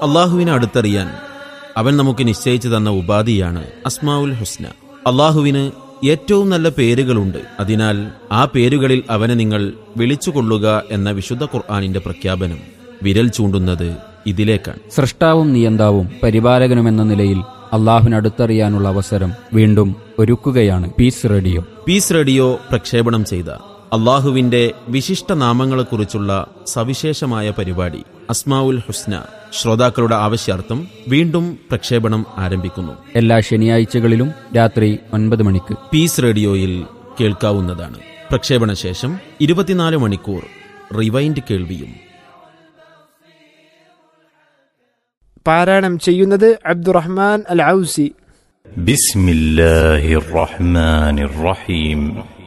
അള്ളാഹുവിനെ അടുത്തറിയാൻ അവൻ നമുക്ക് നിശ്ചയിച്ചു തന്ന ഉപാധിയാണ് അസ്മാവുൽ ഹുസ്ന അള്ളാഹുവിന് ഏറ്റവും നല്ല പേരുകളുണ്ട് അതിനാൽ ആ പേരുകളിൽ അവനെ നിങ്ങൾ വിളിച്ചുകൊള്ളുക എന്ന വിശുദ്ധ ഖുർആാനിന്റെ പ്രഖ്യാപനം വിരൽ ചൂണ്ടുന്നത് ഇതിലേക്കാണ് സൃഷ്ടാവും നിയന്താവും പരിപാലകനുമെന്ന നിലയിൽ അള്ളാഹുവിനടുത്തറിയാനുള്ള അവസരം വീണ്ടും ഒരുക്കുകയാണ് പീസ് റേഡിയോ പീസ് റേഡിയോ പ്രക്ഷേപണം ചെയ്ത അള്ളാഹുവിന്റെ വിശിഷ്ട നാമങ്ങളെക്കുറിച്ചുള്ള സവിശേഷമായ പരിപാടി അസ്മാവുൽ ഹുസ്ന ശ്രോതാക്കളുടെ ആവശ്യാർത്ഥം വീണ്ടും പ്രക്ഷേപണം ആരംഭിക്കുന്നു എല്ലാ ശനിയാഴ്ചകളിലും രാത്രി ഒൻപത് മണിക്ക് പീസ് റേഡിയോയിൽ കേൾക്കാവുന്നതാണ് പ്രക്ഷേപണ ശേഷം ഇരുപത്തിനാല് മണിക്കൂർ റിവൈൻഡ് കേൾവിയും പാരായണം ചെയ്യുന്നത് അബ്ദുറഹ്മാൻ അൽ ഔസി بسم الله الرحمن الرحيم